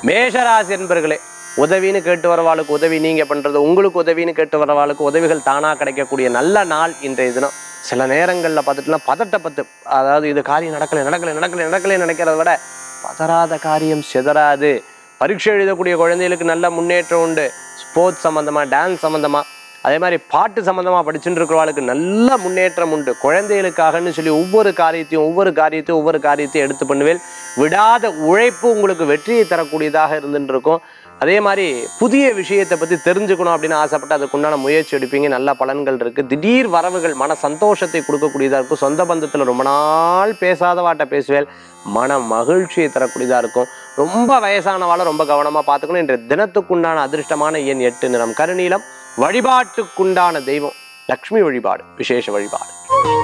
மேஷராசி என்பர்களே உதவின்னு கேட்டு வரவாளுக்கு உதவி நீங்க பண்றது உங்களுக்கு உதவின்னு கேட்டு வரவாளுக்கு உதவிகள் தானா கிடைக்கக்கூடிய நல்ல நாள் இன்றைய தினம் சில நேரங்களில் பார்த்துட்டுனா பதட்டப்பட்டு அதாவது இது காரியம் நடக்கலை நடக்கலை நடக்கலை நடக்கலை நினைக்கிறத விட பதறாத காரியம் சிதறாது பரீட்சை எழுதக்கூடிய குழந்தைகளுக்கு நல்ல முன்னேற்றம் உண்டு ஸ்போர்ட்ஸ் சம்மந்தமாக டான்ஸ் சம்மந்தமாக அதே மாதிரி பாட்டு சம்மந்தமாக படிச்சுட்டு இருக்கிறவாளுக்கு நல்ல முன்னேற்றம் உண்டு குழந்தைகளுக்காகன்னு சொல்லி ஒவ்வொரு காரியத்தையும் ஒவ்வொரு காரியத்தையும் ஒவ்வொரு காரியத்தையும் எடுத்து பண்ணுவேன் விடாத உழைப்பு உங்களுக்கு வெற்றியை தரக்கூடியதாக இருந்துட்டு இருக்கும் அதே மாதிரி புதிய விஷயத்தை பற்றி தெரிஞ்சுக்கணும் அப்படின்னு ஆசைப்பட்டு அதுக்குண்டான முயற்சி எடுப்பீங்க நல்ல பலன்கள் இருக்குது திடீர் வரவுகள் மன சந்தோஷத்தை கொடுக்கக்கூடியதாக இருக்கும் சொந்த பந்தத்தில் ரொம்ப நாள் பேசாதவாட்ட பேசுவேல் மன மகிழ்ச்சியை தரக்கூடியதாக இருக்கும் ரொம்ப வயசானவாளை ரொம்ப கவனமாக பார்த்துக்கணும் இன்றைய தினத்துக்குண்டான அதிர்ஷ்டமான எண் எட்டு நிறம் கருநீலம் வழிபாட்டுக்குண்டான தெய்வம் லக்ஷ்மி வழிபாடு விசேஷ வழிபாடு